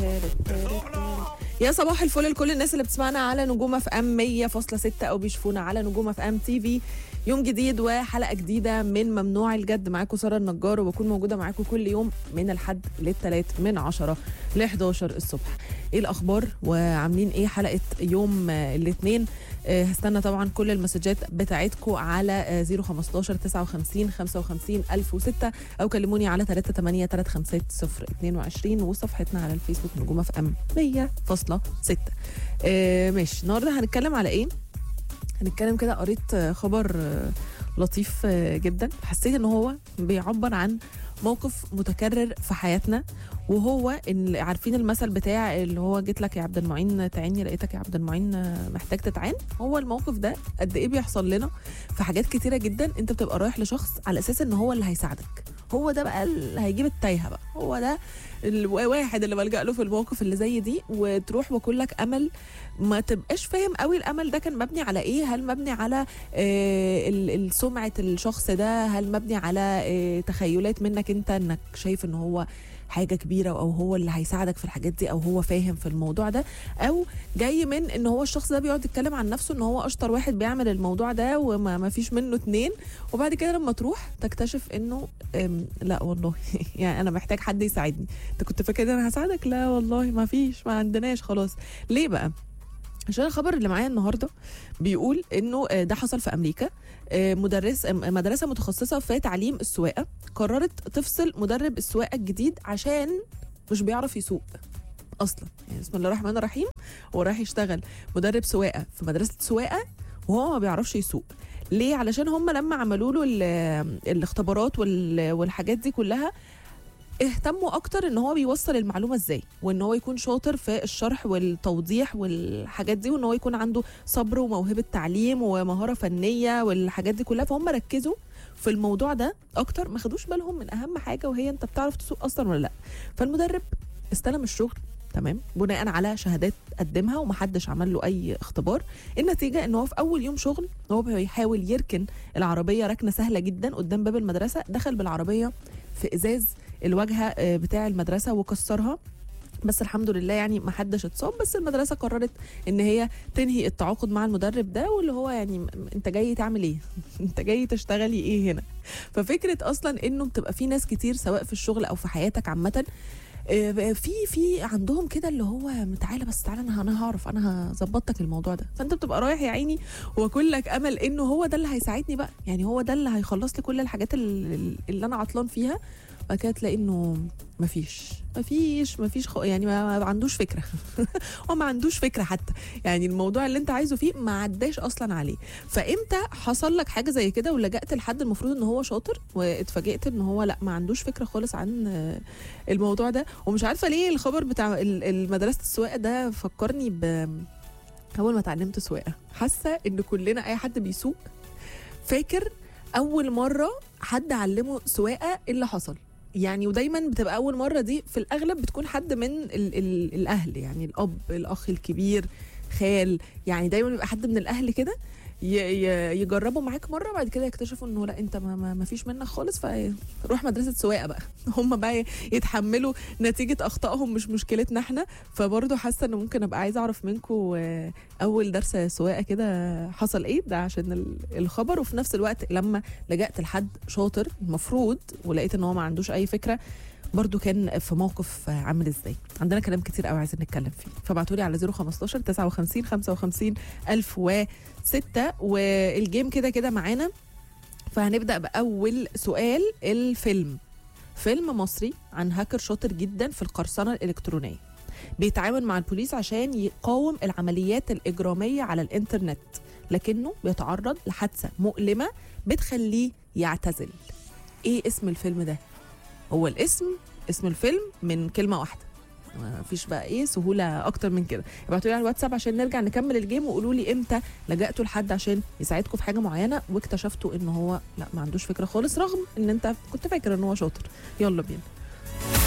يا صباح الفل لكل الناس اللي بتسمعنا على نجوم اف ام 100.6 او بيشوفونا على نجوم اف ام تي في يوم جديد وحلقه جديده من ممنوع الجد معاكم ساره النجار وبكون موجوده معاكم كل يوم من الحد للثلاث من 10 ل 11 الصبح ايه الاخبار وعاملين ايه حلقه يوم الاثنين آه هستنى طبعا كل المسجات بتاعتكم على آه 015 59 55 1006 او كلموني على 38 350 22 وصفحتنا على الفيسبوك نجوم اف ام 100.6 آه ماشي النهارده هنتكلم على ايه هنتكلم كده قريت خبر لطيف جدا حسيت ان هو بيعبر عن موقف متكرر في حياتنا وهو ان عارفين المثل بتاع اللي هو جيت لك يا عبد المعين تعيني لقيتك يا عبد المعين محتاج تتعين هو الموقف ده قد ايه بيحصل لنا في حاجات كتيره جدا انت بتبقى رايح لشخص على اساس ان هو اللي هيساعدك هو ده بقى اللي هيجيب التايهه بقى هو ده الواحد اللي بلجأ له في المواقف اللي زي دي وتروح وكلك امل ما تبقاش فاهم قوي الامل ده كان مبني على ايه هل مبني على آه سمعه الشخص ده هل مبني على آه تخيلات منك انت انك شايف ان هو حاجه كبيره او هو اللي هيساعدك في الحاجات دي او هو فاهم في الموضوع ده او جاي من ان هو الشخص ده بيقعد يتكلم عن نفسه ان هو اشطر واحد بيعمل الموضوع ده وما ما فيش منه اتنين وبعد كده لما تروح تكتشف انه لا والله يعني انا محتاج حد يساعدني انت كنت فاكر انا هساعدك لا والله ما فيش ما عندناش خلاص ليه بقى عشان الخبر اللي معايا النهارده بيقول انه ده حصل في امريكا مدرس مدرسه متخصصه في تعليم السواقه قررت تفصل مدرب السواقه الجديد عشان مش بيعرف يسوق اصلا يعني بسم الله الرحمن الرحيم هو رايح يشتغل مدرب سواقه في مدرسه سواقه وهو ما بيعرفش يسوق ليه علشان هم لما عملوا له الاختبارات والحاجات دي كلها اهتموا اكتر ان هو بيوصل المعلومه ازاي وان هو يكون شاطر في الشرح والتوضيح والحاجات دي وان هو يكون عنده صبر وموهبه تعليم ومهاره فنيه والحاجات دي كلها فهم ركزوا في الموضوع ده اكتر ما خدوش بالهم من اهم حاجه وهي انت بتعرف تسوق اصلا ولا لا فالمدرب استلم الشغل تمام بناء على شهادات قدمها ومحدش عمل له اي اختبار النتيجه ان هو في اول يوم شغل هو بيحاول يركن العربيه ركنه سهله جدا قدام باب المدرسه دخل بالعربيه في ازاز الواجهه بتاع المدرسه وكسرها بس الحمد لله يعني ما حدش اتصاب بس المدرسه قررت ان هي تنهي التعاقد مع المدرب ده واللي هو يعني انت جاي تعمل ايه انت جاي تشتغلي ايه هنا ففكره اصلا انه بتبقى في ناس كتير سواء في الشغل او في حياتك عامه في في عندهم كده اللي هو تعالى بس تعالى انا انا هعرف انا هظبطك الموضوع ده فانت بتبقى رايح يا عيني وكلك امل انه هو ده اللي هيساعدني بقى يعني هو ده اللي هيخلص لي كل الحاجات اللي, اللي انا عطلان فيها بعد كده تلاقي انه مفيش مفيش مفيش خ... يعني ما عندوش فكره هو ما عندوش فكره حتى يعني الموضوع اللي انت عايزه فيه ما عداش اصلا عليه فامتى حصل لك حاجه زي كده ولجأت لحد المفروض ان هو شاطر واتفاجئت ان هو لا ما عندوش فكره خالص عن الموضوع ده ومش عارفه ليه الخبر بتاع المدرسه السواقه ده فكرني ب اول ما اتعلمت سواقه حاسه ان كلنا اي حد بيسوق فاكر اول مره حد علمه سواقه ايه اللي حصل يعني ودايما بتبقى اول مره دي في الاغلب بتكون حد من ال ال الاهل يعني الاب الاخ الكبير خال يعني دايما بيبقى حد من الاهل كده يجربوا معاك مره بعد كده يكتشفوا انه لا انت ما, ما فيش منك خالص فروح مدرسه سواقه بقى هم بقى يتحملوا نتيجه اخطائهم مش مشكلتنا احنا فبرضه حاسه انه ممكن ابقى عايزه اعرف منكم اول درس سواقه كده حصل ايه ده عشان الخبر وفي نفس الوقت لما لجأت لحد شاطر المفروض ولقيت ان هو ما عندوش اي فكره برضو كان في موقف عامل ازاي عندنا كلام كتير قوي عايزين نتكلم فيه فابعتوا لي على 015 59 55 1006 والجيم كده كده معانا فهنبدا باول سؤال الفيلم فيلم مصري عن هاكر شاطر جدا في القرصنه الالكترونيه بيتعاون مع البوليس عشان يقاوم العمليات الاجراميه على الانترنت لكنه بيتعرض لحادثه مؤلمه بتخليه يعتزل ايه اسم الفيلم ده هو الاسم اسم الفيلم من كلمه واحده ما فيش بقى ايه سهوله اكتر من كده ابعتوا لي على الواتساب عشان نرجع نكمل الجيم وقولوا لي امتى لجأتوا لحد عشان يساعدكم في حاجه معينه واكتشفتوا ان هو لا ما عندوش فكره خالص رغم ان انت كنت فاكر ان هو شاطر يلا بينا